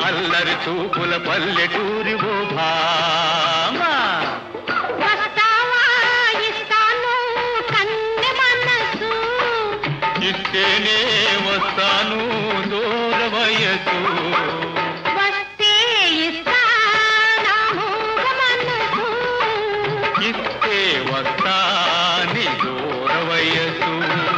అల్లరి చూపుల పల్లెటూరి ఓ భామా వస్తావా ఇస్తాను కన్నె మనసు ఇస్తేనే వస్తాను దూర వయసు వస్తే ఇస్తానా మూగ మనసు ఇస్తే వస్తాని దూర వయసు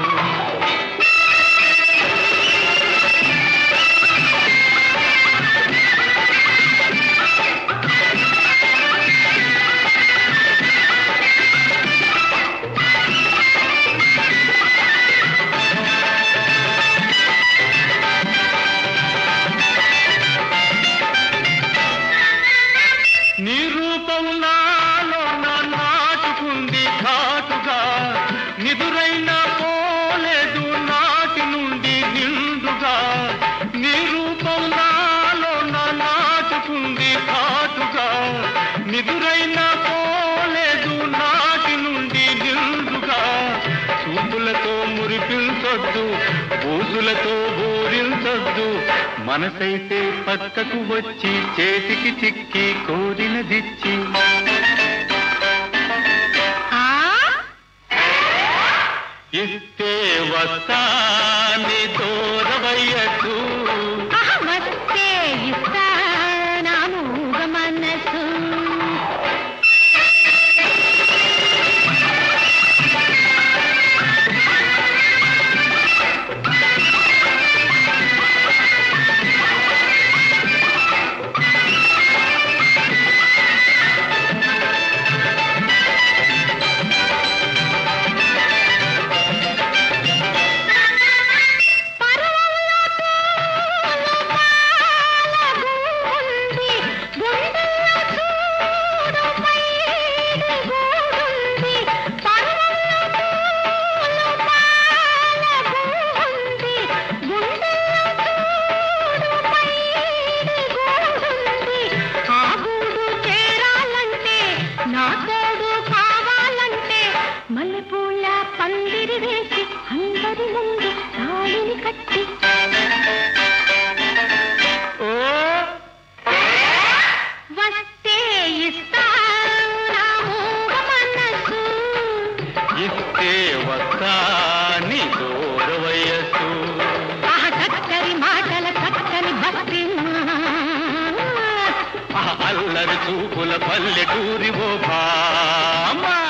నీ రూపం నాలో నా నాటుకుంది ఘాటుగా నిదురైనా పోలేదు నాటి నుండి నిండుగా నీ రూపం నాలో నా నాటుకుంది ఘాటుగా నిదురైనా పోలేదు నాటి నుండి నిండుగా చూపులతో మురిపించొద్దు బూజులతో బోరించొద్దు మనసైతే పక్కకు వచ్చి చేతికి చిక్కి కోరినదిచ్చి ఆ ఇస్తే వస్తాని దూరవయ్యకు ఆహా, వస్తే ఇస్తానా మూగ మనసు పర్వంలో పూలు పాలగుంది, గుండెల్లో చూడు పైడి గూడుంది. పర్వంలో పూలు పాలగుంది, గుండెల్లో చూడు పైడి గూడుంది. ఆ గూడు చేరాలంటే నా తోడు కావాలంటే మల్లెపూల పందిరి వేసి అందరి ముందు తాళిని కట్టి ఓ వస్తే ఇస్తానా మూగ మనసు ఇస్తే వస్తాని దూరవయ్యకు ఆ చక్కని మాటల చక్కని భక్తి ఆ అల్లరి చూపుల పల్లెటూరి ఓ భామా